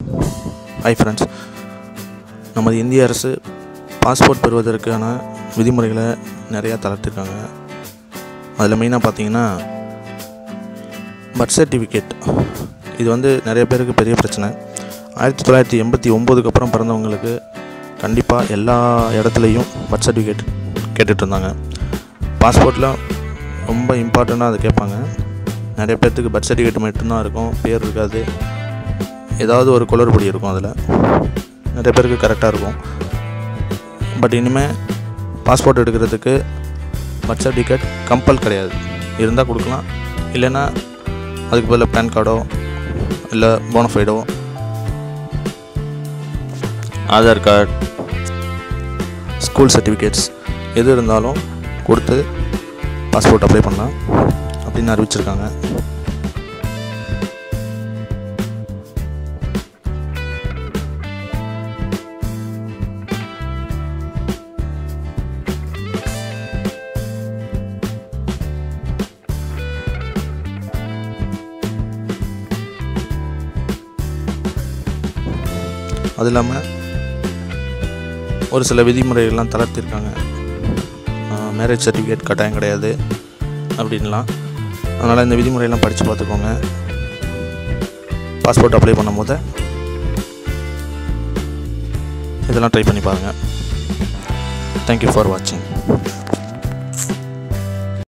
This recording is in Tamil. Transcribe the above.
ஹாய் ஃப்ரெண்ட்ஸ் நமது இந்திய அரசு பாஸ்போர்ட் பெறுவதற்கான விதிமுறைகளை நிறையா தளர்த்திருக்காங்க அதில் மெயினாக பார்த்தீங்கன்னா பர்த் சர்டிஃபிகேட் இது வந்து நிறைய பேருக்கு பெரிய பிரச்சனை ஆயிரத்தி தொள்ளாயிரத்தி எண்பத்தி ஒம்போதுக்கு அப்புறம் பிறந்தவங்களுக்கு கண்டிப்பாக எல்லா இடத்துலையும் பர்த் சர்டிஃபிகேட் கேட்டுட்டு இருந்தாங்க பாஸ்போர்ட்டில் ரொம்ப இம்பார்ட்டண்ட்டாக அதை கேட்பாங்க நிறைய பேர்த்துக்கு பர்த் சர்டிஃபிகேட் மட்டும்தான் இருக்கும் பேர் இருக்காது ஏதாவது ஒரு குளறுபடி இருக்கும் அதில் நிறைய பேருக்கு கரெக்டாக இருக்கும் பட் இனிமேல் பாஸ்போர்ட் எடுக்கிறதுக்கு பர்த் சர்டிஃபிகேட் கம்பல் கிடையாது இருந்தால் கொடுக்கலாம் இல்லைன்னா அதுக்கு பதிலாக பேன் கார்டோ இல்லை போனஃபைடோ ஆதார் கார்டு ஸ்கூல் சர்டிஃபிகேட்ஸ் எது இருந்தாலும் கொடுத்து பாஸ்போர்ட் அப்ளை பண்ணலாம் அப்படின்னு அறிவிச்சிருக்காங்க அது இல்லாமல் ஒரு சில விதிமுறைகள்லாம் தளர்த்திருக்காங்க மேரேஜ் சர்டிஃபிகேட் கட்டாயம் கிடையாது அப்படின்லாம் அதனால் இந்த விதிமுறையெல்லாம் படித்து பார்த்துக்கோங்க பாஸ்போர்ட் அப்ளை பண்ணும்போது இதெல்லாம் ட்ரை பண்ணி பாருங்கள் தேங்க்யூ ஃபார் வாட்சிங்